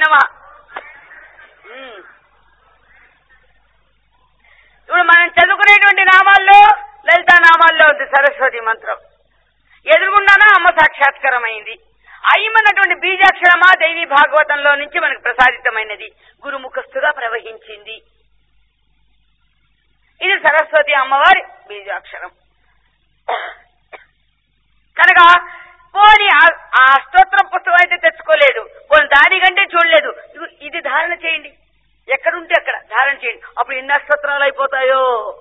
నమ ఇప్పుడు మనం చదువుకునేటువంటి నామాల్లో లలితా నామాల్లో ఉంది సరస్వతి మంత్రం ఎదురుగుండానా అమ్మ సాక్షాత్కారమైంది అయ్యమన్నటువంటి బీజాక్షరమా దేవి భాగవతంలో నుంచి మనకు ప్రసాదితమైనది గురుముఖస్థుగా ప్రవహించింది ఇది సరస్వతి అమ్మవారి బీజాక్షరం కనుక పోని ఆ- ఆ అష్టోత్తరం పుస్తకం అయితే తెచ్చుకోలేదు పోనీ దానికంటే చూడలేదు ఇదిగో ఇది ధారణ చేయండి ఎక్కడుంటే అక్కడ ధారణ చేయండి అప్పుడు ఎన్ని అష్టోత్తరాలు అయిపోతాయో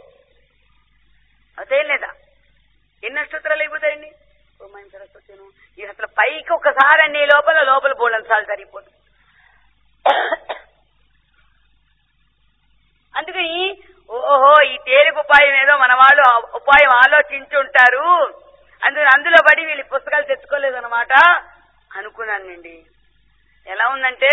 అదే లేదా ఎన్ని అష్టోత్తరాలు అయిపోతాయండి ఓం సరస్వతిను ఇది అసలు పైకి ఒకసారి అన్ని లోపల లోపల బోళ్ళని సార్లు సరిపోతుంది అందుకని ఓహో ఈ తేలిక ఉపాయం ఏదో మన వాళ్ళు ఆ ఉపాయం ఆలోచించుంటారు అందుకని అందులో పడి వీళ్ళు పుస్తకాలు తెచ్చుకోలేదన్నమాట అనుకున్నానండి ఎలా ఉందంటే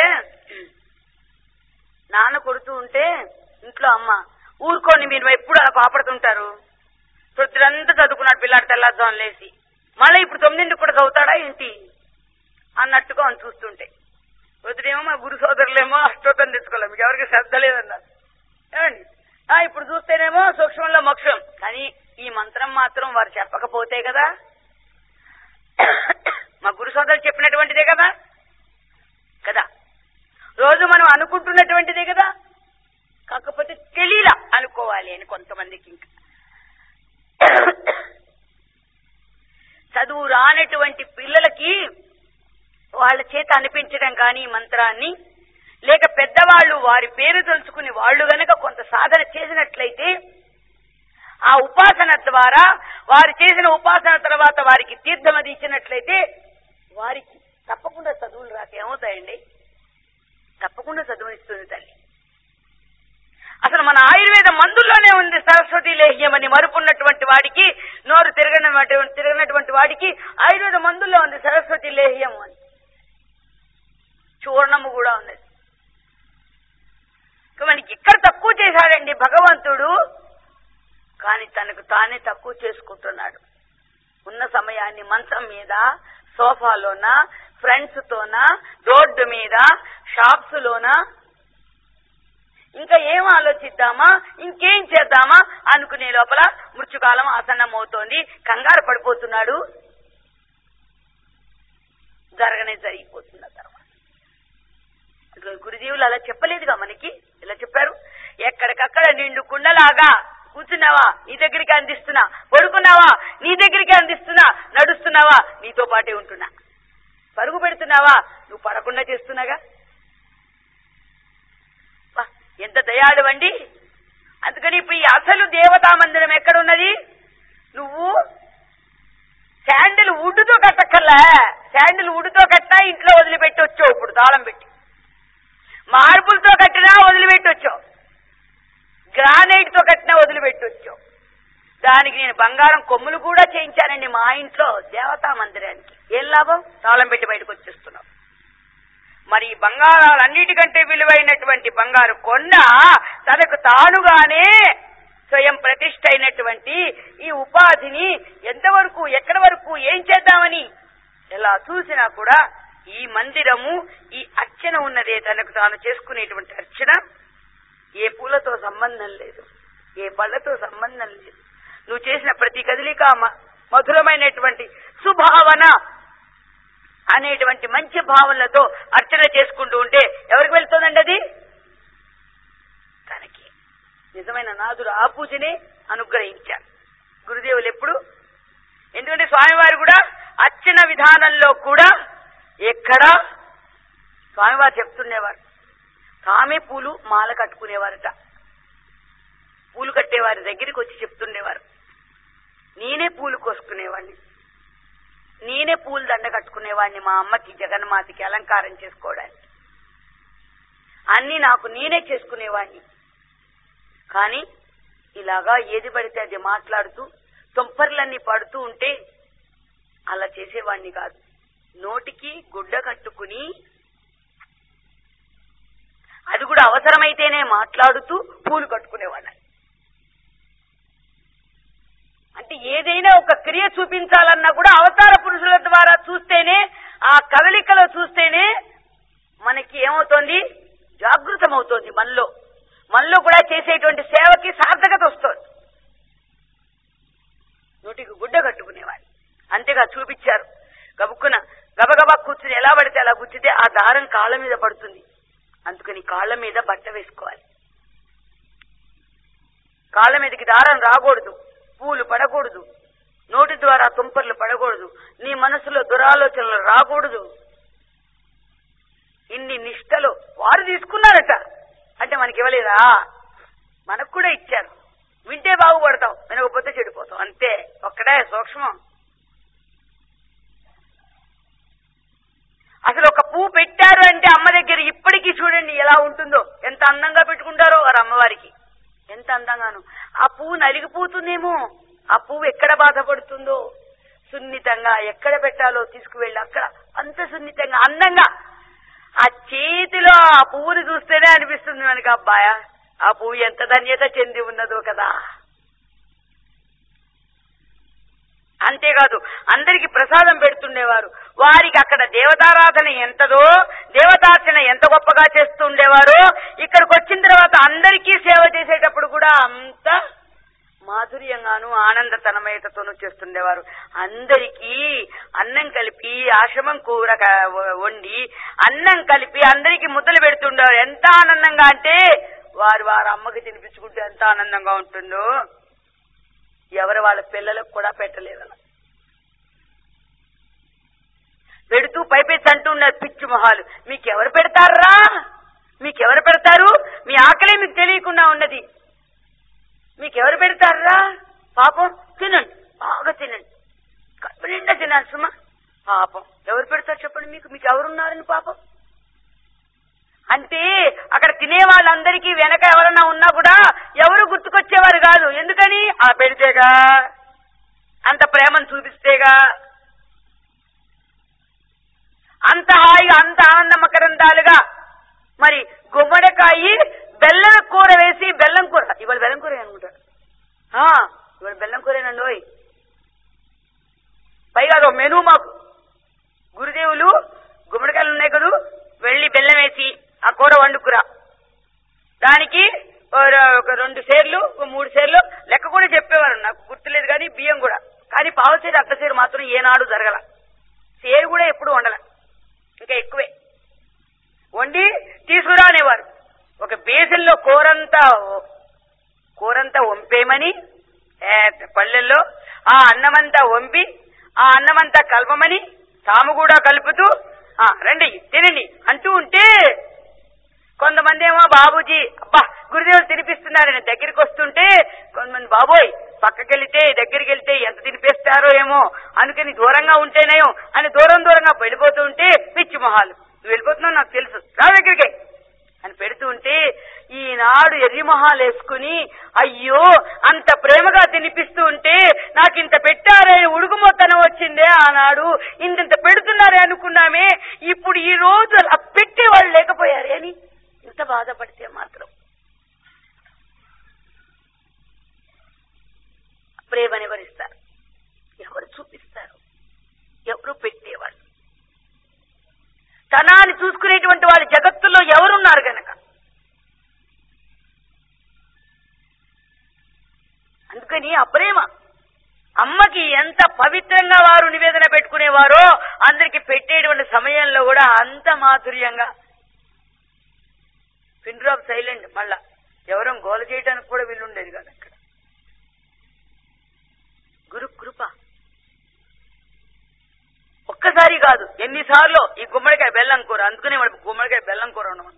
నాన్న కొడుతూ ఉంటే ఇంట్లో అమ్మ ఊరుకోండి మీరు ఎప్పుడు అలా కాపాడుతుంటారు ప్రొద్దురంతా చదువుకున్నాడు పిల్లాడు తెల్లారుజాము లేసి మళ్ళీ ఇప్పుడు తొమ్మిదింటికి కూడా చదువుతాడా ఏంటి అన్నట్టుగా అని చూస్తుంటే వదిలేమో మా గురు సోదరులేమో అష్టోత్తరం తెచ్చుకోలేము మీకు ఎవరికి శ్రద్ధ లేదన్నారు ఏమండి ఆ, ఇప్పుడు చూస్తేనేమో సూక్ష్మంలో మోక్షం కానీ ఈ మంత్రం మాత్రం వారు చెప్పకపోతే కదా మా గురు సోదరులు చెప్పినటువంటిదే కదా కదా రోజు మనం అనుకుంటున్నటువంటిదే కదా కాకపోతే తెలియలా అనుకోవాలి అని కొంతమందికి ఇంకా చదువు రానటువంటి పిల్లలకి వాళ్ళ చేత అనిపించడం కానీ ఈ మంత్రాన్ని లేక పెద్దవాళ్ళు వారి పేరు తెలుసుకుని వాళ్ళు గనక కొంత సాధన చేసినట్లయితే ఆ ఉపాసన ద్వారా వారు చేసిన ఉపాసన తర్వాత వారికి తీర్థం అది ఇచ్చినట్లయితే వారికి తప్పకుండా చదువులు రాక ఏమవుతాయండి తప్పకుండా చదువునిస్తుంది తల్లి అసలు మన ఆయుర్వేద మందుల్లోనే ఉంది సరస్వతి లేహ్యం అని మరుపున్నటువంటి వాడికి నోరు తిరగనటువంటి తిరగనటువంటి వాడికి ఆయుర్వేద మందుల్లో ఉంది సరస్వతి లేహ్యం అని చూర్ణము కూడా ఉంది ఇక మనకి ఇక్కడ తక్కువ చేశాడండి భగవంతుడు కానీ తనకు తానే తక్కువ చేసుకుంటున్నాడు ఉన్న సమయాన్ని మంచం మీద సోఫాలోన ఫ్రెండ్స్ తోన రోడ్డు మీద షాప్స్ లోన ఇంకా ఏం ఆలోచిద్దామా ఇంకేం చేద్దామా అనుకునే లోపల మృత్యుకాలం ఆసన్నం అవుతోంది కంగారు పడిపోతున్నాడు జరగనే జరిగిపోతున్న తర్వాత ఇక గురుదేవులు అలా చెప్పలేదుగా మనకి ఇలా చెప్పారు ఎక్కడికక్కడ నిండు కుండలాగా కూర్చున్నావా నీ దగ్గరికి అందిస్తున్నా పడుకున్నావా నీ దగ్గరికి అందిస్తున్నా నడుస్తున్నావా నీతో పాటే ఉంటున్నా పరుగు పెడుతున్నావా నువ్వు పడకుండా చేస్తున్నాగా వా, ఎంత దయాళువండి అందుకని ఇప్పుడు ఈ అసలు దేవతా మందిరం ఎక్కడున్నది నువ్వు శాండిల్ వుడ్తో కట్టక్కర్లా శాండిల్ వుడ్తో కట్టినా ఇంట్లో వదిలిపెట్టి వచ్చావు ఇప్పుడు తాళం పెట్టి మార్బుల్తో కట్టినా వదిలిపెట్టి వచ్చావు గ్రానైట్ తో కట్టినా వదిలిపెట్టి వచ్చావు దానికి నేను బంగారం కొమ్ములు కూడా చేయించానండి మా ఇంట్లో దేవతా మందిరానికి ఏం లాభం తాళం పెట్టి బయటకు వచ్చేస్తున్నావు మరి ఈ బంగారాలన్నిటికంటే విలువైనటువంటి బంగారు కొండ తనకు తానుగానే స్వయం ప్రతిష్ఠ అయినటువంటి ఈ ఉపాధిని ఎంతవరకు ఎక్కడి వరకు ఏం చేద్దామని ఎలా చూసినా కూడా ఈ మందిరము ఈ అర్చన ఉన్నదే తనకు తాను చేసుకునేటువంటి అర్చన ఏ పూలతో సంబంధం లేదు ఏ పళ్ళతో సంబంధం లేదు నువ్వు చేసిన ప్రతి కదలిక మ- మధురమైనటువంటి సుభావన అనేటువంటి మంచి భావనలతో అర్చన చేసుకుంటూ ఉంటే ఎవరికి వెళ్తుందండి అది తనకి నిజమైన నాదుడు ఆ పూజనే అనుగ్రహించారు గురుదేవులు ఎప్పుడు ఎందుకంటే స్వామివారు కూడా అర్చన విధానంలో కూడా ఎక్కడ స్వామివారు చెప్తుండేవారు తామే పూలు మాల కట్టుకునేవారట పూలు కట్టేవారి దగ్గరికి వచ్చి చెప్తుండేవారు నేనే పూలు కోసుకునేవాడిని నేనే పూలు దండ కట్టుకునేవాడిని మా అమ్మకి జగన్మాతకి అలంకారం చేసుకోవడానికి అన్ని నాకు నేనే చేసుకునేవాడిని కానీ ఇలాగా ఏది పడితే అది మాట్లాడుతూ తుంపర్లన్నీ పడుతూ ఉంటే అలా చేసేవాడిని కాదు నోటికి గుడ్డ కట్టుకుని అది కూడా అవసరమైతేనే మాట్లాడుతూ పూలు కట్టుకునేవాడిని అంటే ఏదైనా ఒక క్రియ చూపించాలన్నా కూడా అవతార పురుషుల ద్వారా చూస్తేనే ఆ కదలికలో చూస్తేనే మనకి ఏమవుతోంది జాగృతం అవుతోంది మనలో మనలో కూడా చేసేటువంటి సేవకి సార్థకత వస్తోంది నోటికి గుడ్డ కట్టుకునేవాడు అంతేగా చూపించారు గబుక్కున గబగబా కూర్చుని ఎలా పడితే అలా కూర్చుంటే ఆ దారం కాళ్ళ మీద పడుతుంది అందుకని కాళ్ళ మీద బట్ట వేసుకోవాలి కాళ్ళ మీదకి దారం రాకూడదు పూలు పడకూడదు నోటి ద్వారా తుంపర్లు పడకూడదు నీ మనసులో దురాలోచనలు రాకూడదు ఇన్ని నిష్టలు వారు తీసుకున్నారట అంటే మనకి ఇవ్వలేదా మనకు కూడా ఇచ్చారు వింటే బాగుపడతాం వినకపోతే చెడిపోతాం అంతే ఒక్కడే సూక్ష్మం అసలు ఒక పువ్వు పెట్టారు అంటే అమ్మ దగ్గర ఇప్పటికీ చూడండి ఎలా ఉంటుందో ఎంత అందంగా పెట్టుకుంటారో వారు అమ్మవారికి ఎంత అందంగాను ఆ పువ్వు నలిగిపోతుందేమో ఆ పువ్వు ఎక్కడ బాధపడుతుందో సున్నితంగా ఎక్కడ పెట్టాలో తీసుకువెళ్ళి అక్కడ అంత సున్నితంగా అందంగా ఆ చేతిలో ఆ పువ్వుని చూస్తేనే అనిపిస్తుంది మనకి అబ్బాయ ఆ పువ్వు ఎంత ధన్యత చెంది ఉన్నదో కదా అంతేకాదు అందరికి ప్రసాదం పెడుతుండేవారు వారికి అక్కడ దేవతారాధన ఎంతదో దేవతార్చన ఎంత గొప్పగా చేస్తుండేవారో ఇక్కడికి వచ్చిన తర్వాత అందరికీ సేవ చేసేటప్పుడు కూడా అంత మాధుర్యంగాను ఆనంద తనమయతతోనూ చేస్తుండేవారు అందరికీ అన్నం కలిపి ఆశ్రమం కూర క- వ- వండి అన్నం కలిపి అందరికీ ముద్దలు పెడుతుండేవారు ఎంత ఆనందంగా అంటే వారు వారి అమ్మకి తినిపించుకుంటే ఎంత ఆనందంగా ఉంటుందో ఎవరు వాళ్ళ పిల్లలకు కూడా పెట్టలేదు అలా. పెడుతూ పైపెత్తి అంటున్నారు పిచ్చి మొహాలు మీకెవరు పెడతారా మీకెవరు పెడతారు మీ ఆకలే మీకు తెలియకుండా ఉన్నది మీకెవరు పెడతారా పాపం తినండి బాగా తినండి కడుపు నిండా తినాలి సుమా పాపం ఎవరు పెడతారు చెప్పండి మీకు మీకు ఎవరున్నారని పాపం అంటే అక్కడ తినే వాళ్ళందరికీ వెనక ఎవరన్నా ఉన్నా కూడా ఎవరు గుర్తుకొచ్చేవారు కాదు ఎందుకని ఆ పెడితేగా అంత ప్రేమను చూపిస్తేగా అంత హాయిగా అంత ఆనందమకరందాలుగా మరి గుమ్మడికాయ బెల్లం కూర వేసి బెల్లం కూర ఇవాళ బెల్లం కూర అనుకుంటా ఆ, ఇవాళ బెల్లం కూరేనండి ఓయ్ పైగా అదో మెనూ మాకు గురుదేవులు గుమ్మడికాయలు ఉన్నాయి కదూ వెళ్ళి బెల్లం వేసి ఆ కూర వండుకురా దానికి ఓ ర- ఒక రెండు సేర్లు ఒక మూడు సేర్లు లెక్క కూడా చెప్పేవారు నాకు గుర్తులేదు కానీ బియ్యం కూడా కానీ పావుసేరు అర్ధ సేరు మాత్రం ఏనాడు జరగల సేరు కూడా ఎప్పుడు వండల ఇంకా ఎక్కువే వండి తీసుకురా అనేవారు ఒక బేసిన్లో కూరంతా కూరంతా వంపేయమని ఏ, పల్లెల్లో ఆ అన్నమంతా వంపి ఆ అన్నమంతా కలపమని తాము కూడా కలుపుతూ ఆ రండి తినండి అంటూ ఉంటే కొంతమంది ఏమో బాబూజీ అబ్బా గురుదేవులు తినిపిస్తున్నారని దగ్గరికి వస్తుంటే కొంతమంది బాబోయ్ పక్కకెళ్తే దగ్గరికి వెళ్తే ఎంత తినిపిస్తారో ఏమో అనుకుని దూరంగా ఉంటేనేమో అని దూరం దూరంగా వెళ్ళిపోతూ ఉంటే పిచ్చి మొహాలు నువ్వు వెళ్ళిపోతున్నావు నాకు తెలుసు రా దగ్గరికి అని పెడుతూ ఉంటే ఈనాడు ఎర్రి మొహాలు వేసుకుని అయ్యో అంత ప్రేమగా తినిపిస్తూ ఉంటే నాకు ఇంత పెట్టారే ఉడుగుమోతనం వచ్చిందే ఆనాడు ఇంత పెడుతున్నారే అనుకున్నామే ఇప్పుడు ఈ రోజు అలా పెట్టేవాళ్ళు లేకపోయారే అని ఇంత బాధపడితే మాత్రం ప్రేమని ఎవరిస్తారు ఎవరు చూపిస్తారు ఎవరు పెట్టేవాళ్ళు తనాన్ని చూసుకునేటువంటి వాళ్ళు జగత్తులో ఎవరున్నారు గనక అందుకని ఆ ప్రేమ అమ్మకి ఎంత పవిత్రంగా వారు నివేదన పెట్టుకునేవారో అందరికి పెట్టేటువంటి సమయంలో కూడా అంత మాధుర్యంగా పిన్ డ్రాప్ సైలెంట్ మళ్ళా ఎవరం గోల చేయడానికి కూడా వీలుండేది కాదు అక్కడ గురు కృప ఒక్కసారి కాదు ఎన్నిసార్లు ఈ గుమ్మడికాయ బెల్లం కూర అందుకనే మన గుమ్మడికాయ బెల్లం కూర ఉండమని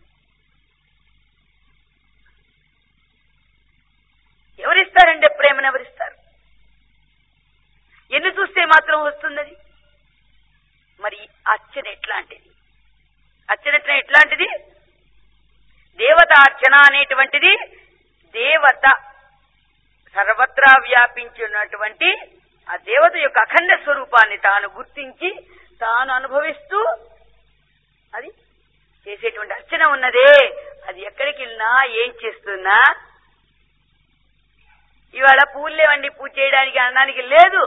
ఎవరిస్తారండి ప్రేమను ఎవరిస్తారు ఎన్ని చూస్తే మాత్రం వస్తున్నది మరి అర్చన ఎట్లాంటిది అర్చన ఎట్లా ఎట్లాంటిది దేవత అర్చన అనేటువంటిది దేవత సర్వత్రా వ్యాపించినటువంటి ఆ దేవత యొక్క అఖండ స్వరూపాన్ని తాను గుర్తించి తాను అనుభవిస్తూ అది చేసేటువంటి అర్చన ఉన్నదే అది ఎక్కడికి వెళ్ళినా ఏం చేస్తున్నా ఇవాళ పూలు లేవండి పూజ చేయడానికి అనడానికి లేదు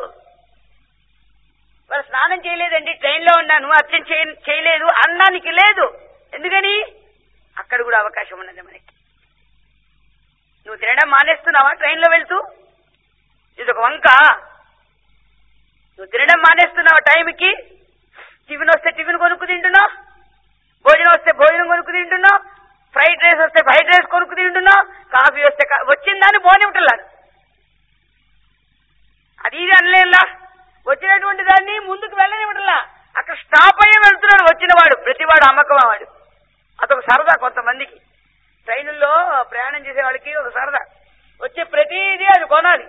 వాళ్ళు స్నానం చేయలేదండి ట్రైన్ లో ఉన్నాను అర్చన చేయ- చేయలేదు అనడానికి లేదు ఎందుకని అక్కడ కూడా అవకాశం ఉన్నది మనకి నువ్వు తినడం మానేస్తున్నావా ట్రైన్లో వెళ్తూ ఇది ఒక వంక నువ్వు తినడం మానేస్తున్నావా టైంకి టిఫిన్ వస్తే టిఫిన్ కొనుక్కు తింటున్నావు భోజనం వస్తే భోజనం కొనుక్కు తింటున్నావు ఫ్రైడ్ రైస్ వస్తే ఫ్రైడ్ రైస్ కొనుక్కు తింటున్నావు కాఫీ వస్తే కా- వచ్చిందని పోనివ్వట్లేదు అది ఇది అనలేలా వచ్చినటువంటి దాన్ని ముందుకు వెళ్ళనివ్వట్లా అక్కడ స్టాప్ అయ్యే వెళ్తున్నాడు వచ్చినవాడు ప్రతివాడు అమ్మకం వాడు అదొక సరదా కొంతమందికి ట్రైనుల్లో ప్రయాణం చేసే వాళ్ళకి ఒక సరదా వచ్చే ప్రతిదీ అది కొనాలి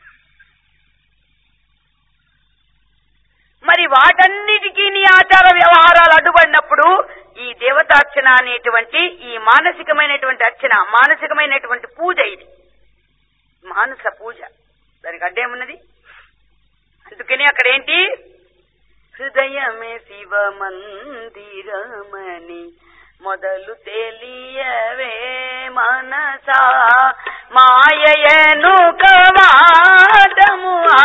మరి వాటన్నిటికీ నీ ఆచార వ్యవహారాలు అడ్డుపడినప్పుడు ఈ దేవతార్చన అనేటువంటి ఈ మానసికమైనటువంటి అర్చన మానసికమైనటువంటి పూజ ఇది మానస పూజ దానికి అడ్డేమున్నది అందుకని అక్కడ ఏంటి హృదయమే శివ మందిరమని మొదలు తెలియవే మనసా మాయయను కవాటము ఆ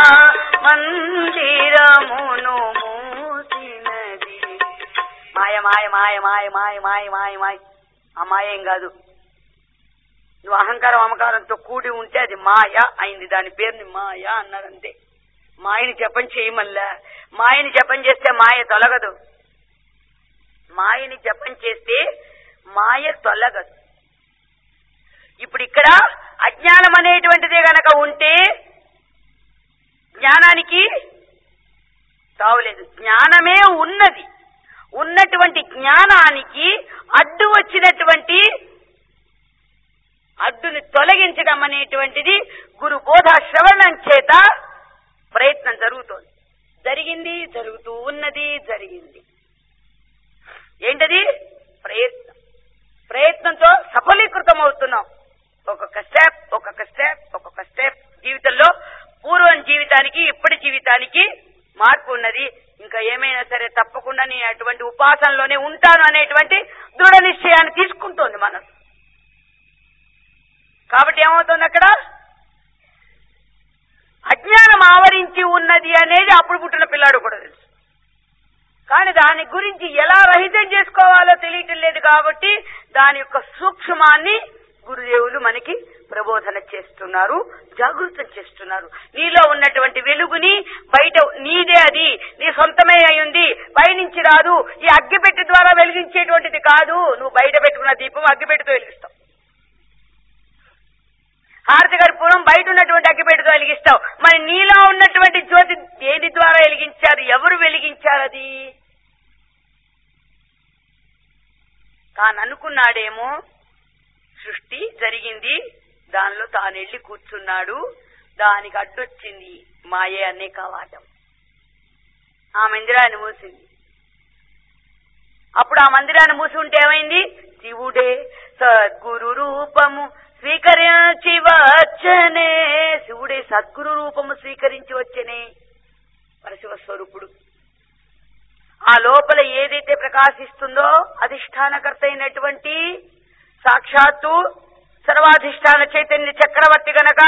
మందిరమును మూసినది మాయ మాయ మాయ మాయ మాయ మాయ మాయ మాయ ఆ మాయ ఏం కాదు నువ్వు అహంకారం అమకారంతో కూడి ఉంటే అది మాయ అయింది దాని పేరుని మాయ అన్నారంతే మాయని జపం చేయమల్లా మాయని జపం చేస్తే మాయ తొలగదు మాయని జపం చేస్తే మాయ తొలగదు ఇప్పుడు ఇక్కడ అజ్ఞానం అనేటువంటిదే గనక ఉంటే జ్ఞానానికి తావులేదు జ్ఞానమే ఉన్నది ఉన్నటువంటి జ్ఞానానికి అడ్డు వచ్చినటువంటి అడ్డుని తొలగించడం అనేటువంటిది గురు బోధ శ్రవణం చేత ప్రయత్నం జరుగుతోంది జరిగింది జరుగుతూ ఉన్నది జరిగింది ఏంటది ప్రయత్నం ప్రయత్నంతో సఫలీకృతం అవుతున్నాం ఒక్కొక్క స్టెప్ ఒక్కొక్క స్టెప్ ఒక్కొక్క స్టెప్ జీవితంలో పూర్వం జీవితానికి ఇప్పటి జీవితానికి మార్పు ఉన్నది ఇంకా ఏమైనా సరే తప్పకుండా నేను అటువంటి ఉపాసనలోనే ఉంటాను అనేటువంటి దృఢ నిశ్చయాన్ని తీసుకుంటోంది మనసు కాబట్టి ఏమవుతుంది అక్కడ అజ్ఞానం ఆవరించి ఉన్నది అనేది అప్పుడు పుట్టిన పిల్లాడు కూడా తెలుసు కానీ దాని గురించి ఎలా రహితం చేసుకోవాలో తెలియటం లేదు కాబట్టి దాని యొక్క సూక్ష్మాన్ని గురుదేవులు మనకి ప్రబోధన చేస్తున్నారు జాగృతం చేస్తున్నారు నీలో ఉన్నటువంటి వెలుగుని బయట నీదే అది నీ సొంతమే అయ్యింది పైనుంచి రాదు ఈ అగ్గిపెట్టి ద్వారా వెలిగించేటువంటిది కాదు నువ్వు బయట పెట్టుకున్న దీపం అగ్గిపెట్టితో వెలిగిస్తావు హారతి కర్పూరం బయట ఉన్నటువంటి అగ్గిపెట్టితో వెలిగిస్తావు మరి నీలో ఉన్నటువంటి జ్యోతి దేని ద్వారా వెలిగించారు ఎవరు వెలిగించారు అది తాను అనుకున్నాడేమో సృష్టి జరిగింది దానిలో తాను వెళ్ళి కూర్చున్నాడు దానికి అడ్డొచ్చింది మాయే అనే కవాటం ఆ మందిరాన్ని మూసింది అప్పుడు ఆ మందిరాన్ని మూసి ఉంటే ఏమైంది శివుడే సద్గురు రూపము స్వీకరించి వచ్చనే శివుడే సద్గురు రూపము స్వీకరించి వచ్చనే పరశివ స్వరూపుడు ఆ లోపల ఏదైతే ప్రకాశిస్తుందో అధిష్టానకర్త అయినటువంటి సాక్షాత్తు సర్వాధిష్టాన చైతన్య చక్రవర్తి గనక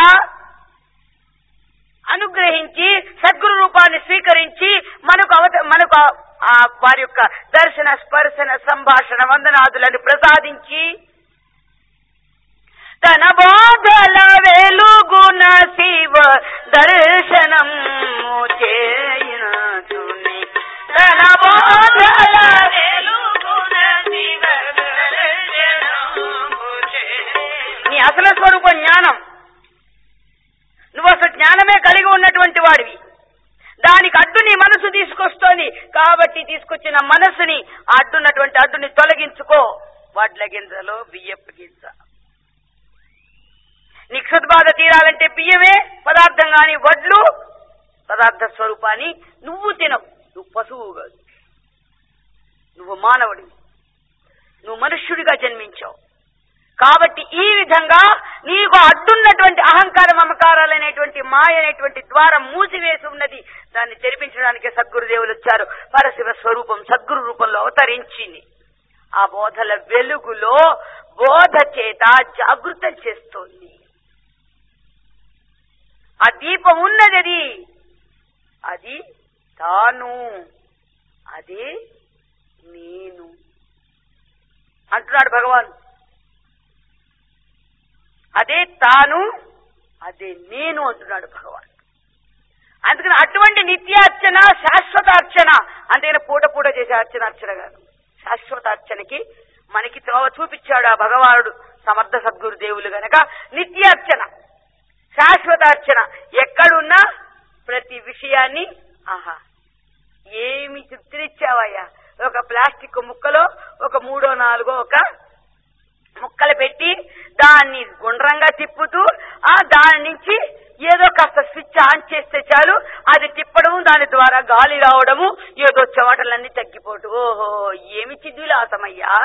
అనుగ్రహించి సద్గురు రూపాన్ని స్వీకరించి మనకు అవత మనకు ఆ- ఆ వారి యొక్క దర్శన స్పర్శన సంభాషణ వందనాదులను ప్రసాదించి తన బోధల వెలుగున శివ దర్శనం చేయునచుని తన బోధల వెలుగున శివ దర్శనము చేయును. నీ అసలు స్వరూపం జ్ఞానం నువ్వు అసలు జ్ఞానమే కలిగి ఉన్నటువంటి వాడివి దానికి అడ్డు నీ మనసు తీసుకొస్తోంది కాబట్టి తీసుకొచ్చిన మనసుని ఆ అడ్డున్నటువంటి అడ్డుని తొలగించుకో వడ్ల గింజలో బియ్యపు గింజ నీకు సద్బాధ తీరాలంటే బియ్యమే పదార్థం గాని వడ్లు పదార్థ స్వరూపాన్ని నువ్వు తినవు నువ్వు పశువు కాదు నువ్వు మానవుడివి నువ్వు మనుష్యుడిగా జన్మించావు కాబట్టి ఈ విధంగా నీకు అడ్డున్నటువంటి అహంకార మమకారాలు అనేటువంటి మాయ అనేటువంటి ద్వారం మూసివేసి ఉన్నది దాన్ని తెరిపించడానికి సద్గురుదేవులు వచ్చారు పరశివ స్వరూపం సద్గురు రూపంలో అవతరించింది ఆ బోధల వెలుగులో బోధ చేత జాగృతం చేస్తోంది ఆ దీపం ఉన్నది అది అది తాను అదే నేను అంటున్నాడు భగవాన్ అదే తాను అదే నేను అంటున్నాడు భగవాన్ అందుకని అటువంటి నిత్య అర్చన శాశ్వత అర్చన అంతేగాని పూట పూట చేసే అర్చన అర్చన కాదు శాశ్వత అర్చనకి మనకి త్రోవ చూపించాడు ఆ భగవానుడు సమర్థ సద్గురు దేవులు గనక నిత్య అర్చన శాశ్వత అర్చన ఎక్కడున్నా ప్రతి విషయాన్ని ఆహా ఏమి చిత్రిచ్చావయ్యా ఒక ప్లాస్టిక్ ముక్కలో ఒక మూడో నాలుగో ఒక ముక్కలు పెట్టి దాన్ని గుండ్రంగా తిప్పుతూ ఆ దాని నుంచి ఏదో కాస్త స్విచ్ ఆన్ చేస్తే చాలు అది తిప్పడము దాని ద్వారా గాలి రావడము ఏదో చెమటలన్నీ తగ్గిపోటు ఓహో ఏమి చిద్విలాసమయ్యా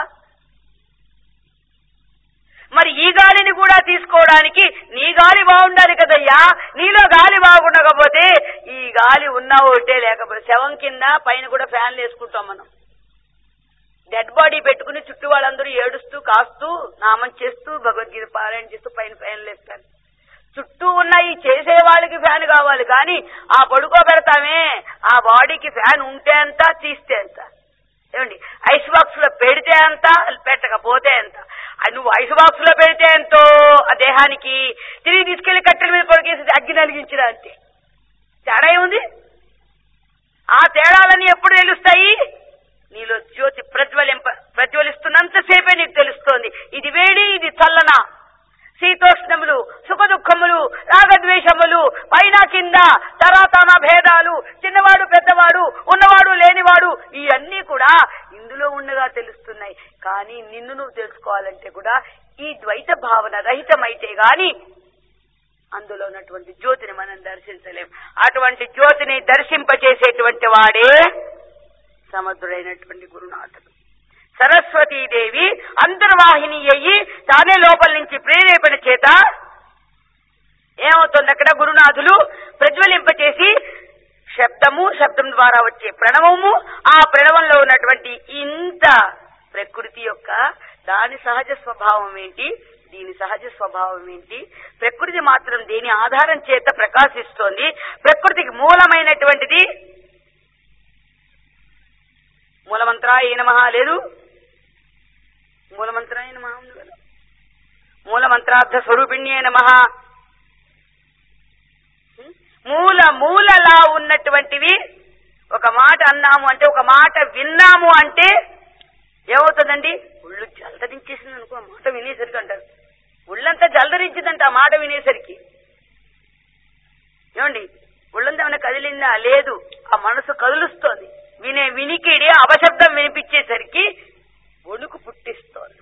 మరి ఈ గాలిని కూడా తీసుకోవడానికి నీ గాలి బాగుండాలి కదయ్యా నీలో గాలి బాగుండకపోతే ఈ గాలి ఉన్నా ఒకటే లేకపోతే శవం కింద పైన కూడా ఫ్యాన్లు వేసుకుంటాం మనం డెడ్ బాడీ పెట్టుకుని చుట్టూ వాళ్ళందరూ ఏడుస్తూ కాస్తూ నామం చేస్తూ భగవద్గీత పారాయణ చేస్తూ పైన ఫ్యాన్లు వేస్తారు చుట్టూ ఉన్న ఈ చేసే వాళ్ళకి ఫ్యాన్ కావాలి కానీ ఆ పడుకోబెడతామే ఆ బాడీకి ఫ్యాన్ ఉంటే ఎంత తీస్తే ఎంత ఏమండి ఐస్ బాక్స్ లో పెడితే ఎంత పెట్టకపోతే ఎంత అది నువ్వు ఐస్ బాక్స్ లో పెడితే ఎంతో ఆ దేహానికి తిరిగి తీసుకెళ్లి కట్టెల మీద కొడుకేసి అగ్గి నలిగించిన అంతే తేడా ఏముంది ఆ తేడాలన్నీ ఎప్పుడు తెలుస్తాయి నీలో జ్యోతి ప్రజ్వలింప ప్రజ్వలిస్తున్నంతసేపే నీకు తెలుస్తోంది ఇది వేడి ఇది చల్లన శీతోష్ణములు సుఖ దుఃఖములు రాగద్వేషములు పైన కింద తరాతన భేదాలు చిన్నవాడు పెద్దవాడు ఉన్నవాడు లేనివాడు ఇవన్నీ కూడా ఇందులో ఉండగా తెలుస్తున్నాయి కానీ నిన్ను నువ్వు తెలుసుకోవాలంటే కూడా ఈ ద్వైత భావన రహితమైతే గాని అందులో ఉన్నటువంటి జ్యోతిని మనం దర్శించలేం అటువంటి జ్యోతిని దర్శింపచేసేటువంటి వాడే సమర్థుడైనటువంటి గురునాథుడు సరస్వతీదేవి అంతర్వాహిని అయ్యి తానే లోపల నుంచి ప్రేరేపణ చేత ఏమవుతుంది అక్కడ గురునాథులు ప్రజ్వలింపచేసి శబ్దము శబ్దం ద్వారా వచ్చే ప్రణవము ఆ ప్రణవంలో ఉన్నటువంటి ఇంత ప్రకృతి యొక్క దాని సహజ స్వభావం ఏంటి దీని సహజ స్వభావం ఏంటి ప్రకృతి మాత్రం దేని ఆధారం చేత ప్రకాశిస్తోంది ప్రకృతికి మూలమైనటువంటిది మూలమంత్రాయ నమ లేదు మూలమంత్రాయ నమ ఉంది కదా మూలమంత్రార్థ స్వరూపిణ్యే నమ మూల మూలలా ఉన్నటువంటివి ఒక మాట అన్నాము అంటే ఒక మాట విన్నాము అంటే ఏమవుతుందండి ఒళ్ళు జలదరించేసింది అనుకో ఆ మాట వినేసరికి అంటారు ఒళ్ళంతా జలదరించిందంట ఆ మాట వినేసరికి ఏమండి ఒళ్ళంతా ఏమైనా కదిలిందా లేదు ఆ మనసు కదులుస్తోంది వినే వినికిడి అపశబ్దం వినిపించేసరికి వణుకు పుట్టిస్తోంది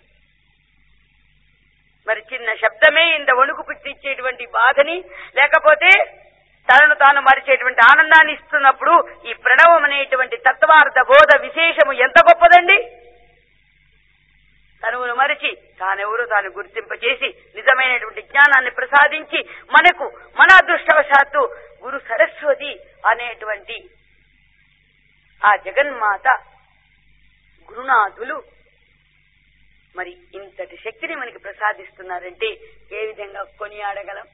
మరి చిన్న శబ్దమే ఇంత వణుకు పుట్టించేటువంటి బాధని లేకపోతే తనను తాను మరిచేటువంటి ఆనందాన్ని ఇస్తున్నప్పుడు ఈ ప్రణవం అనేటువంటి తత్వార్థ బోధ విశేషము ఎంత గొప్పదండి తనువును మరిచి తానెవరో తాను గుర్తింపచేసి నిజమైనటువంటి జ్ఞానాన్ని ప్రసాదించి మనకు మన అదృష్టవశాత్తు గురు సరస్వతి అనేటువంటి ఆ జగన్మాత గురునాథులు మరి ఇంతటి శక్తిని మనకి ప్రసాదిస్తున్నారంటే ఏ విధంగా కొనియాడగలం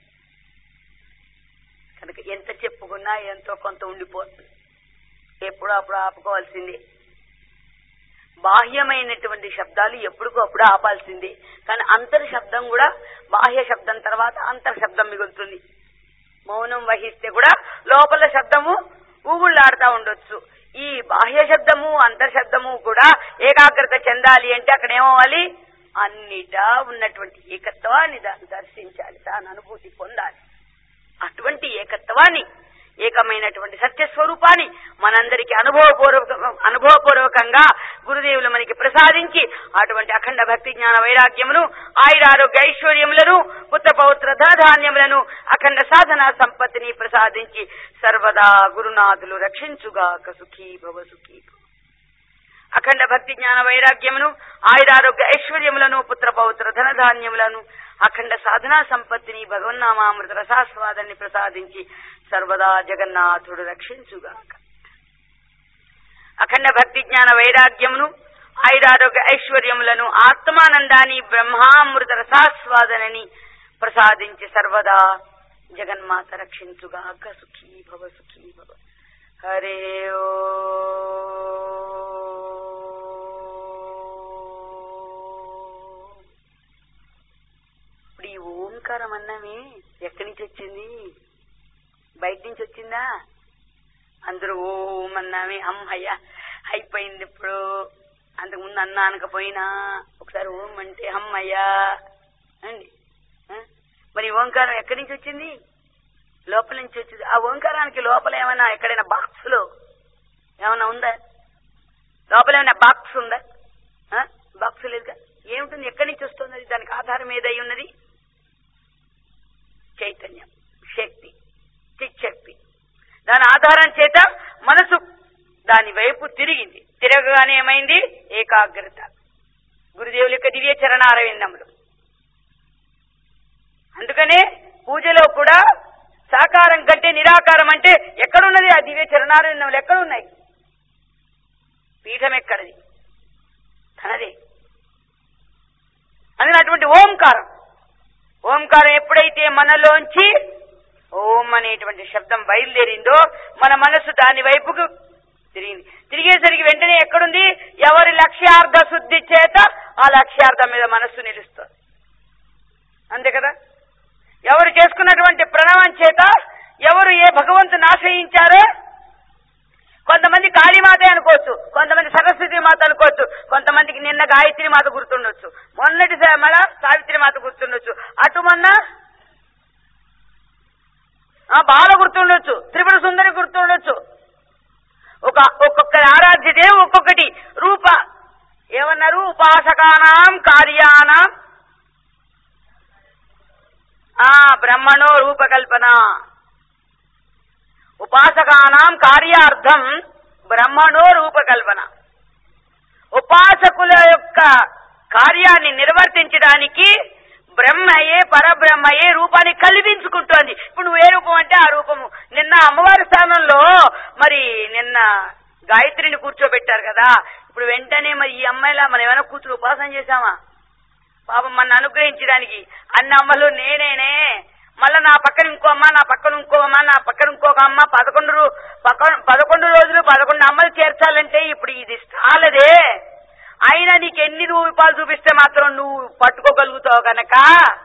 కనుక ఎంత చెప్పుకున్నా ఎంతో కొంత ఉండిపోతుంది ఎప్పుడో అప్పుడు ఆపుకోవాల్సిందే బాహ్యమైనటువంటి శబ్దాలు ఎప్పుడుకో అప్పుడు ఆపాల్సిందే కానీ అంతర్ శబ్దం కూడా బాహ్య శబ్దం తర్వాత అంతర్ శబ్దం మిగులుతుంది మౌనం వహిస్తే కూడా లోపల శబ్దము ఊగుళ్ళాడుతూ ఉండొచ్చు ఈ బాహ్య శబ్దము అంతర్ శబ్దము కూడా ఏకాగ్రత చెందాలి అంటే అక్కడ ఏమవ్వాలి అన్నిటా ఉన్నటువంటి ఏకత్వాన్ని దాన్ని దర్శించాలి దాని అనుభూతి పొందాలి అటువంటి ఏకత్వాన్ని ఏకమైనటువంటి సత్య స్వరూపాన్ని మనందరికీ అనుభవపూర్వక అనుభవపూర్వకంగా గురుదేవులు మనకి ప్రసాదించి అటువంటి అఖండ భక్తి జ్ఞాన వైరాగ్యమును ఆయురారోగ్య ఐశ్వర్యములను పుత్ర పౌత్ర ధనధాన్యములను అఖండ సాధన సంపత్తిని ప్రసాదించి సర్వదా గురునాథులు రక్షించుగాక సుఖీ భవ సుఖీ భవ. అఖండ భక్తి జ్ఞాన వైరాగ్యమును ఆయురారోగ్య ఐశ్వర్యములను పుత్ర పౌత్ర ధనధాన్యములను అఖండ సాధనా సంపత్తిని భగవన్నామామృత రసాస్వాదాన్ని ప్రసాదించి సర్వదా జగన్నాథుడు రక్షించుగాక అఖండ భక్తి జ్ఞాన వైరాగ్యమును ఆయురారోగ్య ఐశ్వర్యములను ఆత్మానందాన్ని బ్రహ్మామృత రసాస్వాదనని ప్రసాదించి సర్వదా జగన్మాత రక్షించుగాక సుఖీ భవ సుఖీ భవ హరే ఓ వచ్చింది బయట నుంచి వచ్చిందా అందరూ ఓం అన్నామే అమ్మయ్య అయిపోయింది ఇప్పుడు అంతకుముందు అన్నా అనకపోయినా ఒకసారి ఓం అంటే అమ్మయ్యా అండి ఆ? మరి ఈ ఓంకారం ఎక్కడి నుంచి వచ్చింది లోపల నుంచి వచ్చింది ఆ ఓంకారానికి లోపల ఏమైనా ఎక్కడైనా బాక్స్ లో ఏమైనా ఉందా లోపల ఏమైనా బాక్స్ ఉందా బాక్స్ లేదుగా ఏముంటుంది ఎక్కడి నుంచి వస్తుంది అది? దానికి ఆధారం ఏదై ఉన్నది చైతన్యం శక్తి చిచ్చక్తి దాని ఆధారం చేత మనసు దాని వైపు తిరిగింది తిరగగానే ఏమైంది ఏకాగ్రత గురుదేవుల యొక్క దివ్య చరణారవిందములు అందుకనే పూజలో కూడా సాకారం కంటే నిరాకారం అంటే ఎక్కడున్నది ఆ దివ్య చరణారవిందములు ఎక్కడున్నాయి పీఠం ఎక్కడది తనదే అందుకని అటువంటి ఓంకారం ఓంకారం ఎప్పుడైతే మనలోంచి ఓం అనేటువంటి శబ్దం బయలుదేరిందో మన మనసు దాని వైపుకు తిరిగింది తిరిగేసరికి వెంటనే ఎక్కడుంది ఎవరి లక్ష్యార్థ శుద్ధి చేత ఆ లక్ష్యార్థం మీద మనస్సు నిలుస్తుంది అంతే కదా ఎవరు చేసుకున్నటువంటి ప్రణవం చేత ఎవరు ఏ భగవంతుని ఆశ్రయించారో కొంతమంది కాళీమాత అనుకోవచ్చు కొంతమంది సరస్వతి మాత అనుకోవచ్చు కొంతమందికి నిన్న గాయత్రి మాత గుర్తుండొచ్చు మొన్నటి స- మళ్ళా సావిత్రి మాత గుర్తుండొచ్చు అటు మొన్న ఆ బాల గుర్తుండొచ్చు త్రిపుర సుందరి గుర్తుండొచ్చు ఒక ఒక్కొక్కరి ఆరాధ్య దేవు ఒక్కొక్కటి రూప ఏమన్నారు ఉపాసకానాం కార్యానాం ఆ బ్రహ్మణో రూపకల్పన ఉపాసకానాం కార్యార్థం బ్రహ్మణో రూపకల్పన ఉపాసకుల యొక్క కార్యాన్ని నిర్వర్తించడానికి బ్రహ్మయే పరబ్రహ్మయే రూపాన్ని కల్పించుకుంటోంది ఇప్పుడు నువ్వు ఏ రూపం అంటే ఆ రూపము నిన్న అమ్మవారి స్థానంలో మరి నిన్న గాయత్రిని కూర్చోబెట్టారు కదా ఇప్పుడు వెంటనే మరి ఈ అమ్మాయిలా మనం ఏమైనా కూర్చుని ఉపాసన చేశామా పాపం మన అనుగ్రహించడానికి అన్న అమ్మలు నేనేనే మళ్ళా నా పక్కన ఇంకో అమ్మ నా పక్కన ఇంకో అమ్మ నా పక్కన ఇంకొక అమ్మ పదకొండు రో- పక్క- పదకొండు రోజులు పదకొండు అమ్మలు చేర్చాలంటే ఇప్పుడు ఇది చాలదే అయినా నీకు ఎన్ని రూపాయలు చూపిస్తే మాత్రం నువ్వు పట్టుకోగలుగుతావు గనక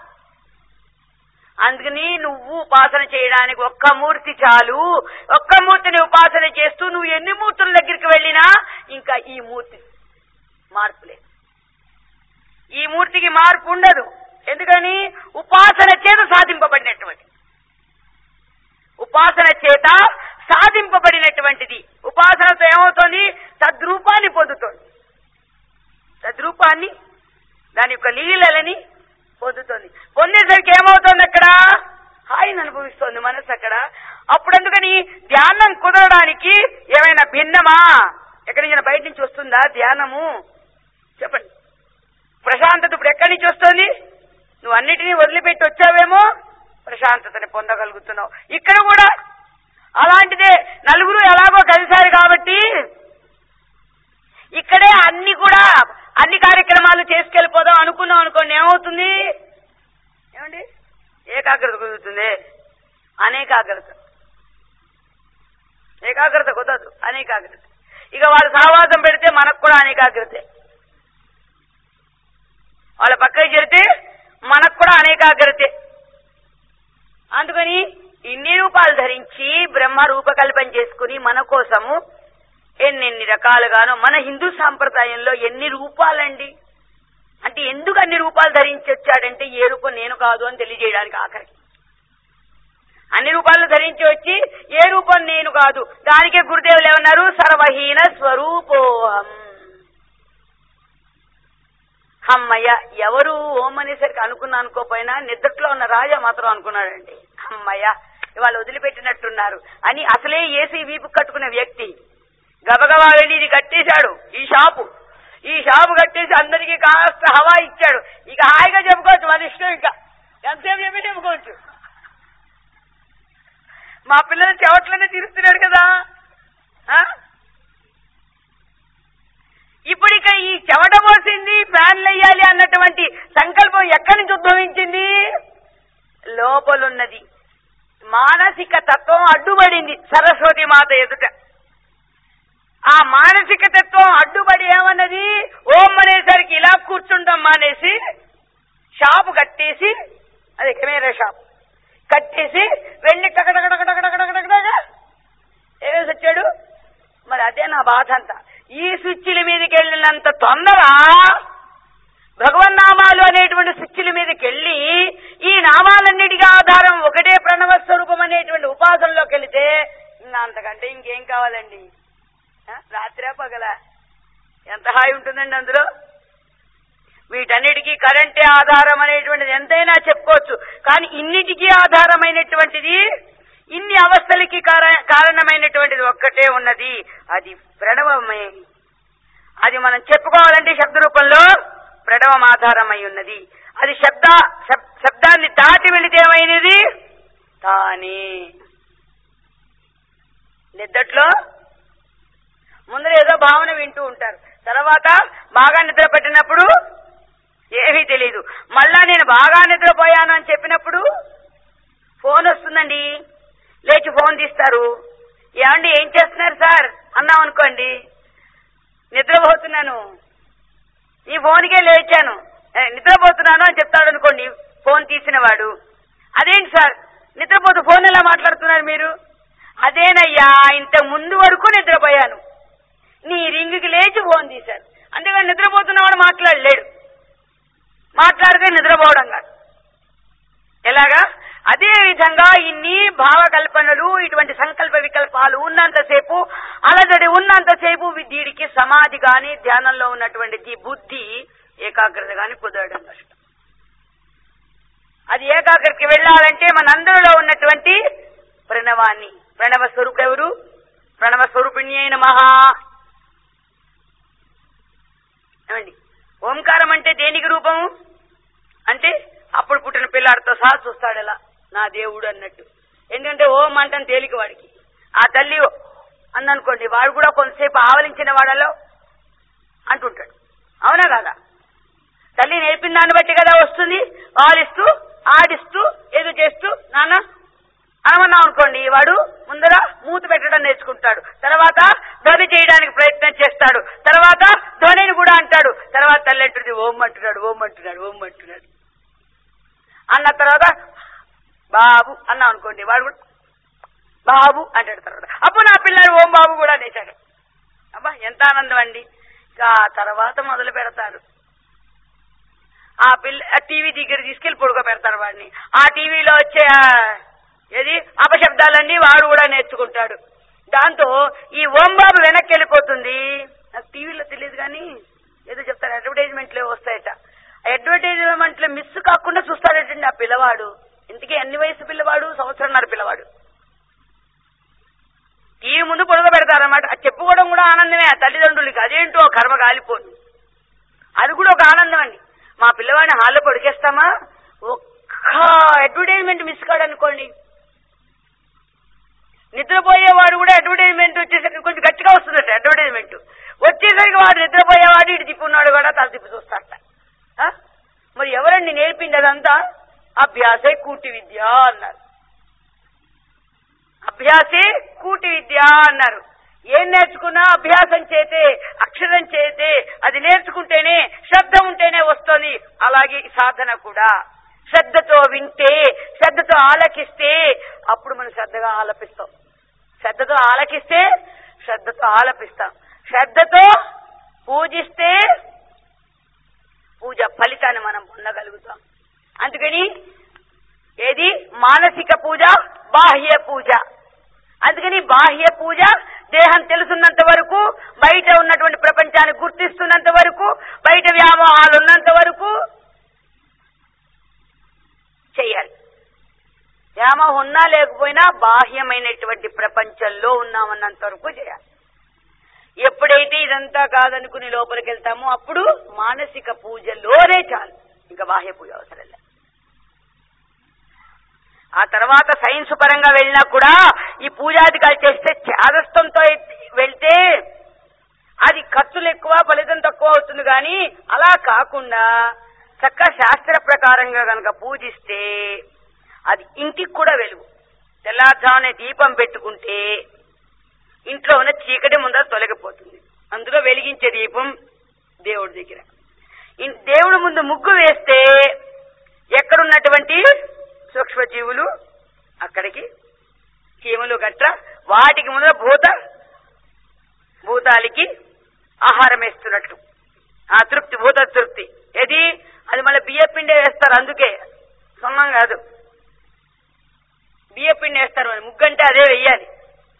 అందుకని నువ్వు ఉపాసన చేయడానికి ఒక్క మూర్తి చాలు ఒక్క మూర్తిని ఉపాసన చేస్తూ నువ్వు ఎన్ని మూర్తుల దగ్గరికి వెళ్ళినా ఇంకా ఈ మూర్తి మార్పు లేదు ఈ మూర్తికి మార్పు ఉండదు ఎందుకని ఉపాసన చేత సాధింపబడినటువంటి ఉపాసన చేత సాధింపబడినటువంటిది ఉపాసనతో ఏమవుతుంది తద్రూపాన్ని పొందుతోంది తద్రూపాన్ని దాని యొక్క లీలలని పొందుతోంది పొందేసరికి ఏమవుతోంది అక్కడ హాయిని అనుభవిస్తోంది మనసు అక్కడ అప్పుడు ఎందుకని ధ్యానం కుదరడానికి ఏమైనా భిన్నమా ఎక్కడి నుంచి బయట నుంచి వస్తుందా ధ్యానము చెప్పండి ప్రశాంతత ఇప్పుడు ఎక్కడి నుంచి వస్తుంది నువ్వు అన్నిటినీ వదిలిపెట్టి వచ్చావేమో ప్రశాంతతని పొందగలుగుతున్నావు ఇక్కడ కూడా అలాంటిదే నలుగురు ఎలాగో కలిశారు కాబట్టి ఇక్కడే అన్ని కూడా అన్ని కార్యక్రమాలు చేసుకెళ్ళిపోదాం అనుకున్నాం అనుకోండి ఏమవుతుంది ఏమండి ఏకాగ్రత కుదురుతుంది అనేకాగ్రత ఏకాగ్రత కుదరదు అనేకాగ్రత ఇక వాళ్ళు సహవాసం పెడితే మనకు కూడా అనేకాగ్రతే వాళ్ళ పక్కకి చేరితే మనకు కూడా అనేకాగ్రతే అందుకని ఇన్ని రూపాలు ధరించి బ్రహ్మ రూపకల్పన చేసుకుని మన కోసము ఎన్నెన్ని రకాలుగానో మన హిందూ సాంప్రదాయంలో ఎన్ని రూపాలండి అంటే ఎందుకు అన్ని రూపాలు ధరించి వచ్చాడంటే ఏ రూపం నేను కాదు అని తెలియజేయడానికి ఆఖరికి అన్ని రూపాలు ధరించి వచ్చి ఏ రూపం నేను కాదు దానికే గురుదేవులు ఏమన్నారు సర్వహీన స్వరూపోహం అమ్మయ్య ఎవరు ఓం అనేసరికి అనుకున్నా అనుకోపోయినా నిద్రలో ఉన్న రాజా మాత్రం అనుకున్నాడండి అమ్మయ్య ఇవాళ వదిలిపెట్టినట్టున్నారు అని అసలే ఏసీ వీపు కట్టుకున్న వ్యక్తి గబగబా వెళ్ళి ఇది కట్టేశాడు ఈ షాపు ఈ షాపు కట్టేసి అందరికీ కాస్త హవా ఇచ్చాడు ఇక హాయిగా చెప్పుకోవచ్చు మన ఇష్టం ఇంకా ఎంతసేపు చెప్పి చెప్పుకోవచ్చు మా పిల్లలు చెవట్లనే తీరుస్తున్నాడు కదా ఆ? ఇప్పుడు ఇక ఈ చెమట పోసింది ఫ్యాన్లు వేయాలి అన్నటువంటి సంకల్పం ఎక్కడి నుంచి ఉద్భవించింది లోపలున్నది మానసిక తత్వం అడ్డుపడింది సరస్వతి మాత ఎదుట ఆ మానసిక తత్వం అడ్డుపడి ఏమన్నది ఓం అనేసరికి ఇలా కూర్చుంటాం మానేసి షాపు కట్టేసి అది కెమెరా షాప్ కట్టేసి వెళ్ళి టకటకటకటకటకటకటక ఏవేసి వచ్చాడు మరి అదే నా బాధ అంతా ఈ స్విచ్ల మీదకి వెళ్ళినంత తొందర భగవన్నామాలు అనేటువంటి స్విచ్ల మీదకి వెళ్ళి ఈ నామాలన్నిటికీ ఆధారం ఒకటే ప్రణవ స్వరూపం అనేటువంటి ఉపాసనలోకి వెళితే ఇంకా అంతకంటే ఇంకేం కావాలండి ఆ? రాత్రే పగల ఎంత హాయి ఉంటుందండి అందులో వీటన్నిటికీ కరెంటే ఆధారం అనేటువంటిది ఎంతైనా చెప్పుకోవచ్చు కానీ ఇన్నిటికీ ఆధారమైనటువంటిది ఇన్ని అవస్థలకి కార- కారణమైనటువంటిది ఒక్కటే ఉన్నది అది ప్రణవమే అది మనం చెప్పుకోవాలంటే శబ్ద రూపంలో ప్రణవం ఆధారమై ఉన్నది అది శబ్ద శబ్- శబ్దాన్ని దాటి వెళితే ఏమైనది తానే నిద్దట్లో ముందర ఏదో భావన వింటూ ఉంటారు తర్వాత బాగా నిద్ర పెట్టినప్పుడు ఏమీ తెలియదు మళ్ళా నేను బాగా నిద్రపోయాను అని చెప్పినప్పుడు ఫోన్ వస్తుందండి లేచి ఫోన్ తీస్తారు ఏమండి ఏం చేస్తున్నారు సార్ అన్నాం అనుకోండి నిద్రపోతున్నాను ఈ ఫోన్కే లేచాను ఏ, నిద్రపోతున్నాను అని చెప్తాడు అనుకోండి ఫోన్ తీసిన వాడు అదేంటి సార్ నిద్రపోతూ ఫోన్ ఎలా మాట్లాడుతున్నారు మీరు అదేనయ్యా ఇంత ముందు వరకు నిద్రపోయాను నీ రింగుకి లేచి ఫోన్ తీశారు అంతేగాని నిద్రపోతున్నవాడు మాట్లాడలేడు మాట్లాడితే నిద్రపోవడం కాదు ఎలాగా అదే విధంగా ఇన్ని భావకల్పనలు ఇటువంటి సంకల్ప వికల్పాలు ఉన్నంతసేపు అలజడి ఉన్నంతసేపు వి- వీడికి సమాధి గాని ధ్యానంలో ఉన్నటువంటి ఈ బుద్ధి ఏకాగ్రత గాని కుదరడం కష్టం అది ఏకాగ్రతకి వెళ్ళాలంటే మనందరిలో ఉన్నటువంటి ప్రణవాన్ని ప్రణవ స్వరూపుడు ఎవరు ప్రణవ స్వరూపిణి అయిన మహా ఏమండి ఓంకారం అంటే దేనికి రూపము అంటే అప్పుడు పుట్టిన పిల్లాడితో సహా చూస్తాడు ఇలా నా దేవుడు అన్నట్టు ఎందుకంటే ఓం అంటాను తేలిక వాడికి ఆ తల్లి అందనుకోండి వాడు కూడా కొంతసేపు ఆవలించిన వాడలో అంటుంటాడు అవునా కాదా తల్లి నేర్పిన దాన్ని బట్టి కదా వస్తుంది ఆడిస్తూ ఆడిస్తూ ఏదో చేస్తూ నాన్న అనమన్నాం అనుకోండి వాడు ముందర మూత పెట్టడం నేర్చుకుంటాడు తర్వాత ధ్వని చేయడానికి ప్రయత్నం చేస్తాడు తర్వాత ధ్వనిని కూడా అంటాడు తర్వాత తల్లి అంటుంది ఓం అంటున్నాడు ఓం అంటున్నాడు ఓం అంటున్నాడు అన్న తర్వాత బాబు అన్నాం అనుకోండి వాడు కూడా బాబు అంటాడు తర్వాత అప్పుడు నా పిల్లలు ఓం బాబు కూడా అనేశాడు అబ్బా ఎంత ఆనందం అండి ఇక ఆ తర్వాత మొదలు పెడతారు ఆ పిల్ల ఆ టీవీ దగ్గర తీసుకెళ్లి పడుకో పెడతారు వాడిని ఆ టీవీలో వచ్చే ఆ ఏది అపశబ్దాలన్నీ వాడు కూడా నేర్చుకుంటాడు దాంతో ఈ ఓం బాబు వెనక్కి వెళ్ళిపోతుంది నాకు టీవీలో తెలియదు కానీ ఏదో చెప్తారు అడ్వర్టైజ్మెంట్లు వస్తాయట అడ్వర్టైజ్మెంట్లు మిస్ కాకుండా చూస్తాడటండి ఆ పిల్లవాడు ఇంతకీ ఎన్ని వయసు పిల్లవాడు సంవత్సరంన్నర పిల్లవాడు టీవీ ముందు పొడగ పెడతారన్నమాట అది చెప్పుకోవడం కూడా ఆనందమే ఆ తల్లిదండ్రులకి అదేంటో కర్మ కాలిపోను అది కూడా ఒక ఆనందం అండి మా పిల్లవాడిని హాల్లో పొడికేస్తామా ఒక్క అడ్వర్టైజ్మెంట్ మిస్ కాడనుకోండి నిద్రపోయేవాడు కూడా అడ్వర్టైజ్మెంట్ వచ్చేసరికి కొంచెం గట్టిగా వస్తుందట అడ్వర్టైజ్మెంట్ వచ్చేసరికి వాడు నిద్రపోయేవాడు ఇటు తిప్పున్నాడు కూడా తల తిప్పి చూస్తాడట ఆ? మరి ఎవరండి నేర్పింది అదంతా అభ్యాసే కూటి విద్య అన్నారు అభ్యాసే కూటి విద్య అన్నారు ఏం నేర్చుకున్నా అభ్యాసం చేతే అక్షరం చేతే అది నేర్చుకుంటేనే శ్రద్ధ ఉంటేనే వస్తుంది అలాగే ఈ సాధన కూడా శ్రద్ధతో వింటే శ్రద్ధతో ఆలకిస్తే అప్పుడు మనం శ్రద్ధగా ఆలపిస్తాం శ్రద్ధతో ఆలకిస్తే శ్రద్ధతో ఆలపిస్తాం శ్రద్ధతో పూజిస్తే పూజ ఫలితాన్ని మనం పొందగలుగుతాం అందుకని ఏది మానసిక పూజ బాహ్య పూజ అందుకని బాహ్య పూజ దేహం తెలుసున్నంత వరకు బయట ఉన్నటువంటి ప్రపంచాన్ని గుర్తిస్తున్నంత వరకు బయట వ్యామోహాలు ఉన్నంత వరకు చెయ్యాలి వ్యామోహం ఉన్నా లేకపోయినా బాహ్యమైనటువంటి ప్రపంచంలో ఉన్నామన్నంత వరకు చేయాలి ఎప్పుడైతే ఇదంతా కాదనుకుని లోపలికి వెళ్తామో అప్పుడు మానసిక పూజలోనే చాలు ఇంకా బాహ్య పూజ అవసరం లేదు ఆ తర్వాత సైన్స్ పరంగా వెళ్ళినా కూడా ఈ పూజాదికాలు చేస్తే చాదస్తంతో వెళ్తే అది ఖర్చులు ఎక్కువ ఫలితం తక్కువ అవుతుంది కానీ అలా కాకుండా చక్క శాస్త్ర ప్రకారంగా కనుక పూజిస్తే అది ఇంటికి కూడా వెలుగు తెల్లారుజామునే దీపం పెట్టుకుంటే ఇంట్లో ఉన్న చీకటి ముందర తొలగిపోతుంది అందులో వెలిగించే దీపం దేవుడి దగ్గర ఇన్- దేవుడి ముందు ముగ్గు వేస్తే ఎక్కడున్నటువంటి సూక్ష్మజీవులు అక్కడికి చీమలు గట్ర వాటికి ముందర భూత భూతాలకి ఆహారం వేస్తున్నట్లు ఆ తృప్తి భూత తృప్తి ఏది అది మళ్ళీ బియ్యపిండే వేస్తారు అందుకే సొన్నం కాదు బియ్యపిండి వేస్తారు మరి ముగ్గంటే అదే వెయ్యాలి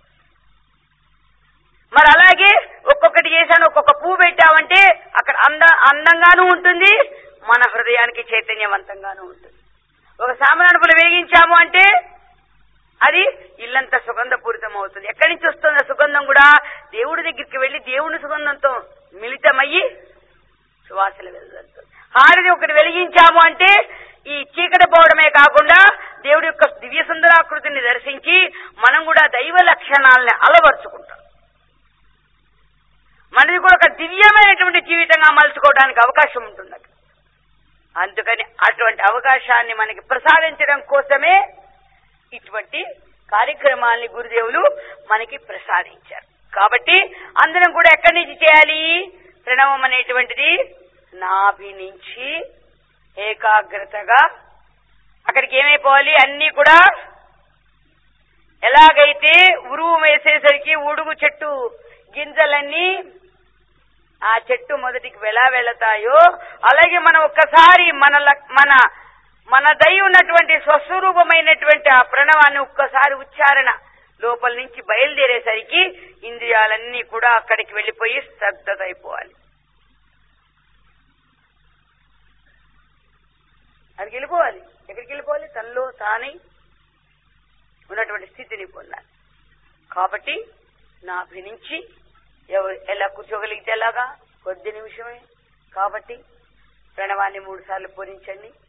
మరి అలాగే ఒక్కొక్కటి చేశాను ఒక్కొక్క పువ్వు పెట్టామంటే అక్కడ అంద అందంగానూ ఉంటుంది మన హృదయానికి చైతన్యవంతంగానూ ఉంటుంది ఒక సామాను పులు వేగించాము అంటే అది ఇల్లంతా సుగంధపూరితం అవుతుంది ఎక్కడి నుంచి వస్తుంది ఆ సుగంధం కూడా దేవుడి దగ్గరికి వెళ్లి దేవుని సుగంధంతో మిళితమయ్యి సువాసన వెలువడుతుంది హారతి ఒకటి వెలిగించాము అంటే ఈ చీకటి పోవడమే కాకుండా దేవుడి యొక్క దివ్య సుందరాకృతిని దర్శించి మనం కూడా దైవ లక్షణాలని అలవర్చుకుంటాం మనది కూడా ఒక దివ్యమైనటువంటి జీవితంగా మలుచుకోవడానికి అవకాశం ఉంటుంది అక్కడ. అందుకని అటువంటి అవకాశాన్ని మనకి ప్రసాదించడం కోసమే ఇటువంటి కార్యక్రమాల్ని గురుదేవులు మనకి ప్రసాదించారు కాబట్టి అందరం కూడా ఎక్కడి నుంచి చేయాలి ప్రణవం అనేటువంటిది నాభి నుంచి ఏకాగ్రతగా అక్కడికి ఏమైపోవాలి అన్ని కూడా ఎలాగైతే ఉరువు వేసేసరికి ఉడుగు చెట్టు గింజలన్నీ ఆ చెట్టు మొదటికి ఎలా వెళతాయో అలాగే మనం ఒక్కసారి మన లక్- మన మన దై ఉన్నటువంటి స్వస్వరూపమైనటువంటి ఆ ప్రణవాన్ని ఒక్కసారి ఉచ్చారణ లోపల నుంచి బయలుదేరేసరికి ఇంద్రియాలన్నీ కూడా అక్కడికి వెళ్లిపోయి స్తబ్దత అయిపోవాలి అక్కడికి వెళ్ళిపోవాలి ఎక్కడికి వెళ్ళిపోవాలి తనలో తానై ఉన్నటువంటి స్థితిని పొందాలి కాబట్టి నా నుంచి ఎవరు ఎలా కూర్చోగలిగితే ఎలాగా కొద్ది నిమిషమే కాబట్టి ప్రణవాన్ని మూడు సార్లు పూరించండి